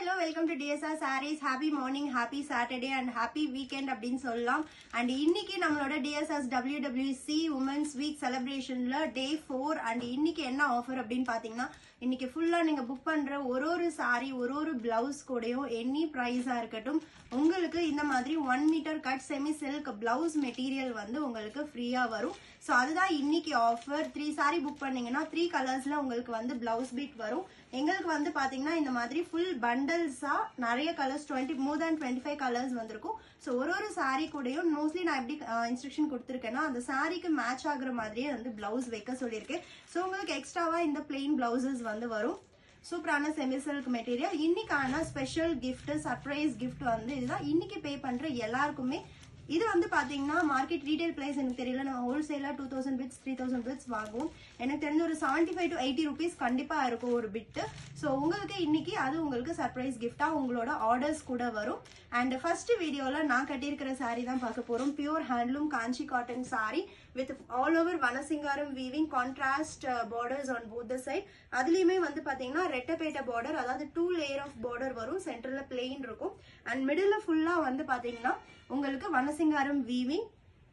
hello welcome to DSR sarees happy morning happy Saturday and happy weekend அப்படின்னு சொல்லலாம் and இன்னைக்கு நம்மளோட டிஎஸ்ஆர்ஸ் டபிள்யூடபிள்யூசி உமன்ஸ் வீக் செலிப்ரேஷன்ல day four and இன்னைக்கு என்ன ஆஃபர் அப்படின்னு பாத்தீங்கன்னா இன்னைக்கு ஃபுல்லா நீங்க புக் பண்ற ஒரு ஒரு சாரி ஒரு ஒரு பிளவுஸ் கூடயும் எனி ப்ரைஸா இருக்கட்டும் உங்களுக்கு இந்த மாதிரி one metre cut semi silk blouse material வந்து உங்களுக்கு ஃப்ரீயா வரும் ஸோ அதுதான் இன்னைக்கு ஆஃபர் த்ரீ சாரி புக் பண்ணீங்கன்னா த்ரீ கலர்ஸ்ல உங்களுக்கு வந்து பிளவுஸ் பீட் வரும் எங்களுக்கு வந்து பாத்தீங்கன்னா இந்த மாதிரி ஃபுல் பண்டல்ஸா நிறைய colours twenty more than twenty five colours வந்திருக்கும் ஸோ ஒரு ஒரு சாரி கூடயும் மோஸ்ட்லி நான் எப்படி இன்ஸ்ட்ரக்ஷன் கொடுத்துருக்கேன்னா அந்த சாரிக்கு மேட்ச் ஆகுற மாதிரியே வந்து பிளவுஸ் வைக்க சொல்லியிருக்கேன் ஸோ உங்களுக்கு எக்ஸ்ட்ராவா இந்த பிளெயின் பிளவுசஸ் வந்து வரும் சூப்பரான செமி சில்க் மெட்டீரியல் இன்னைக்கான ஸ்பெஷல் gift சர்ப்ரைஸ் gift வந்து இதுதான் இன்னைக்கு பே பண்ற எல்லாருக்குமே இது வந்து பாத்தீங்கன்னா மார்க்கெட் ரீட்டைல் பிரைஸ் எனக்கு தெரியல நம்ம ஹோல்சேலா two thousand bits three thousand bits வாங்குவோம் எனக்கு தெரிஞ்ச ஒரு seventy five to eighty rupees கண்டிப்பா இருக்கும் ஒரு பிட்டு ஸோ உங்களுக்கு இன்னைக்கு அது உங்களுக்கு சர்ப்ரைஸ் கிஃப்டா உங்களோட ஆர்டர்ஸ் கூட வரும் அண்ட் ஃபர்ஸ்ட் வீடியோல நான் கட்டியிருக்கிற saree தான் பார்க்க போறோம் pure handloom Kanchi cotton saree with all over vanasingaram weaving contrast borders on both the side அதுலயுமே வந்து பாத்தீங்கன்னா ரெட்டப்பேட்டை பார்டர் அதாவது டூ லேயர் ஆஃப் பார்டர் வரும் சென்டர்ல பிளெயின் இருக்கும் அண்ட் மிடில் ஃபுல்லா வந்து பாத்தீங்கன்னா உங்களுக்கு வனசிங்காரம் வீவிங்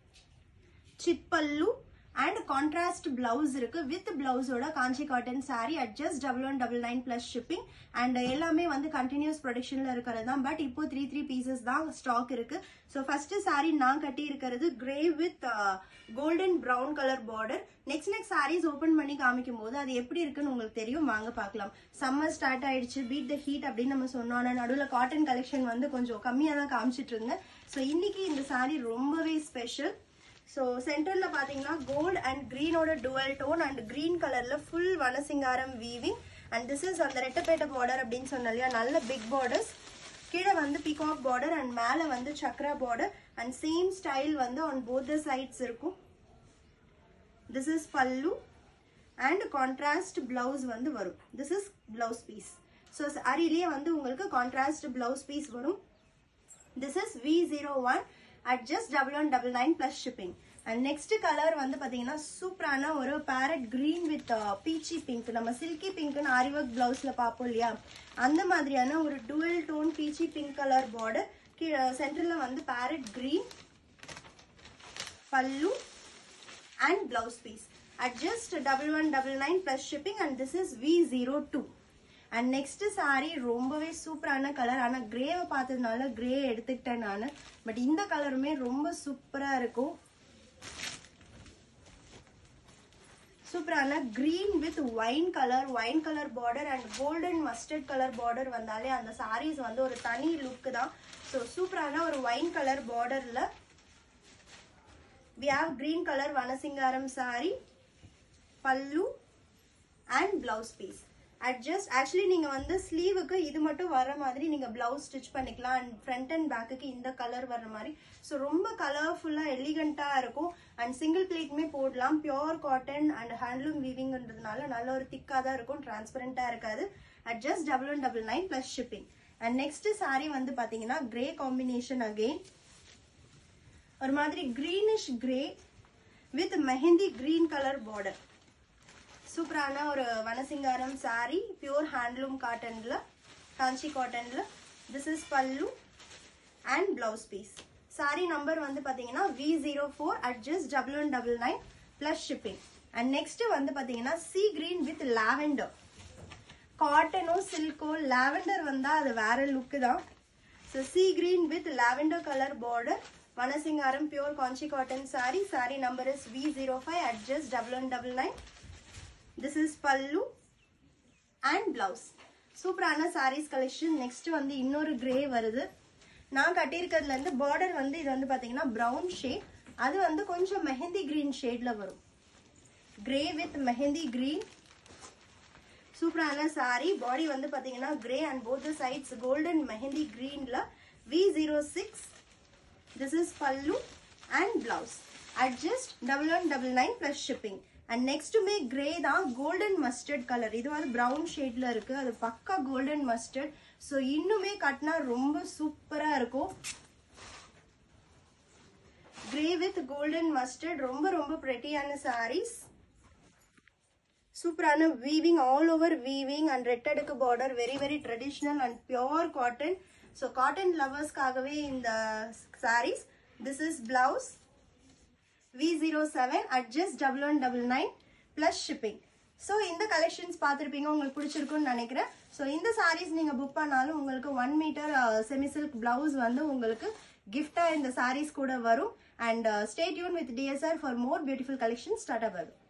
சிப்பல்லு அண்ட் கான்ட்ராஸ்ட் பிளவுஸ் இருக்கு வித் பிளவுஸோட Kanchi cotton saree at just double one double nine plus shipping and எல்லாமே வந்து கண்டினியூஸ் ப்ரொடக்ஷன்ல இருக்கிறது தான் பட் இப்போ த்ரீ த்ரீ பீசஸ் தான் ஸ்டாக் இருக்கு ஸோ ஃபர்ஸ்ட் saree நான் கட்டி இருக்கிறது grey with golden brown colour border next next sarees open பண்ணி காமிக்கும் போது அது எப்படி இருக்குன்னு உங்களுக்கு தெரியும் வாங்க பார்க்கலாம் சம்மர் ஸ்டார்ட் ஆயிடுச்சு பீட் த ஹீட் அப்படின்னு நம்ம சொன்னோம் நடுவில் காட்டன் கலெக்ஷன் வந்து கொஞ்சம் கம்மியாக தான் காமிச்சிட்டு இருந்தேன் ஸோ இன்னைக்கு இந்த saree ரொம்பவே ஸ்பெஷல் ஸோ சென்டர்ல பாத்தீங்கன்னா கோல்ட் அண்ட் கிரீனோட டுவல் டோன் அண்ட் கிரீன் கலர்ல full vanasingaram weaving and this is அந்த ரெட்டப்பேட்டை பார்டர் அப்படின்னு சொன்ன இல்லையா நல்ல பிக் பார்டர்ஸ் கீழே வந்து பிகாக் பார்டர் அண்ட் மேலே வந்து chakra border and same style வந்து ஆன் போத் த சைட்ஸ் இருக்கும் this is pallu and contrast blouse வந்து வரும் this is blouse piece so சாரிலேயே வந்து உங்களுக்கு கான்ட்ராஸ்ட் பிளவுஸ் பீஸ் வரும் this is V zero one at just double one double nine plus shipping and next colour வந்து பாத்தீங்கன்னா சூப்பரான ஒரு parrot green with peachy pink நம்ம சில்கி பிங்க்னு ஆரி ஒர்க் பிளவுஸ்ல பார்ப்போம் இல்லையா அந்த மாதிரியான ஒரு dual tone peachy pink colour border கீழே சென்டர்ல வந்து parrot green pallu and blouse piece at just double one double nine plus shipping and this is V zero two and next saree ரொம்பவே சூப்பரான கலர் ஆனா கிரேவை பார்த்ததுனால கிரே எடுத்துக்கிட்டேன் நான் பட் இந்த கலருமே ரொம்ப சூப்பரா இருக்கும் சூப்பரான green with wine colour wine colour border and golden mustard colour border வந்தாலே அந்த sarees வந்து ஒரு தனி லுக் தான் ஸோ சூப்பரான ஒரு ஒயின் கலர் பார்டர்ல we have green colour vanasingaram saree pallu and blouse piece adjust actually நீங்க வந்து ஸ்லீவுக்கு இது மட்டும் வர மாதிரி நீங்க பிளவுஸ் ஸ்டிச் பண்ணிக்கலாம் அண்ட் ஃப்ரண்ட் அண்ட் பேக்குக்கு இந்த கலர் வர்ற மாதிரி ஸோ ரொம்ப கலர்ஃபுல்லா எலிகண்டா இருக்கும் அண்ட் சிங்கிள் பிளேட்மே போடலாம் பியோர் காட்டன் அண்ட் ஹேண்ட்லூம் வீவிங்ன்றதுனால நல்ல ஒரு திக்கா தான் இருக்கும் டிரான்ஸ்பரண்டா இருக்காது at just double one double nine plus shipping and next saree வந்து பாத்தீங்கன்னா கிரே காம்பினேஷன் அகெயின் ஒரு மாதிரி greenish grey with mehndi green colour border சூப்பரான ஒரு வனசிங்காரம் saree பியூர் ஹேண்ட்லூம் காட்டன்ல காஞ்சி காட்டன்ல this is pallu and blouse piece saree number வந்து பாத்தீங்கன்னா V zero four at just double one double nine plus shipping and next வந்து பாத்தீங்கன்னா சி கிரீன் வித் லாவெண்டர் காட்டனோ சில்கோ லாவெண்டர் வந்தா அது வேற லுக்கு தான் so sea green with lavender colour border vanasingaram pure Kanchi cotton saree saree number is V zero five at just double one double nine this is pallu and blouse சூப்பரான sarees collection next வந்து இன்னொரு grey வருது நான் கட்டியிருக்கிறதுல இருந்து பார்டர் வந்து இது வந்து பாத்தீங்கன்னா பிரவுன் ஷேட் அது வந்து கொஞ்சம் மெஹந்தி கிரீன் ஷேட்ல வரும் கிரே வித் மெஹந்தி கிரீன் சூப்பரான saree பாடி வந்து பாத்தீங்கன்னா grey and both sides golden mehndi கிரீன்ல V zero six this is pallu and blouse at just double one double nine plus shipping and நெக்ஸ்ட்டுமே கிரே தான் கோல்டன் மஸ்டர்ட் கலர் இது வந்து ப்ரௌன் ஷேட்ல இருக்கு அது பக்கா கோல்டன் மஸ்டர்ட் ஸோ இன்னுமே கட்டினா ரொம்ப சூப்பரா இருக்கும் கிரே வித் கோல்டன் மஸ்டர்ட் ரொம்ப ரொம்ப பிரெட்டியான சாரீஸ் சூப்பரான weaving all over weaving and ரெட்டடுக்கு border very very traditional and pure cotton so cotton லவர்ஸ்க்காகவே இந்த sarees this is blouse V zero seven at just double one double nine plus shipping so இந்த collections பார்த்துருப்பீங்க உங்களுக்கு பிடிச்சிருக்குன்னு நினைக்கிறேன் ஸோ இந்த சாரீஸ் நீங்கள் புக் பண்ணாலும் உங்களுக்கு one metre semi silk blouse வந்து உங்களுக்கு கிஃப்டாக இந்த சாரீஸ் கூட வரும் and stay tuned with DSR for more beautiful collections start வரும்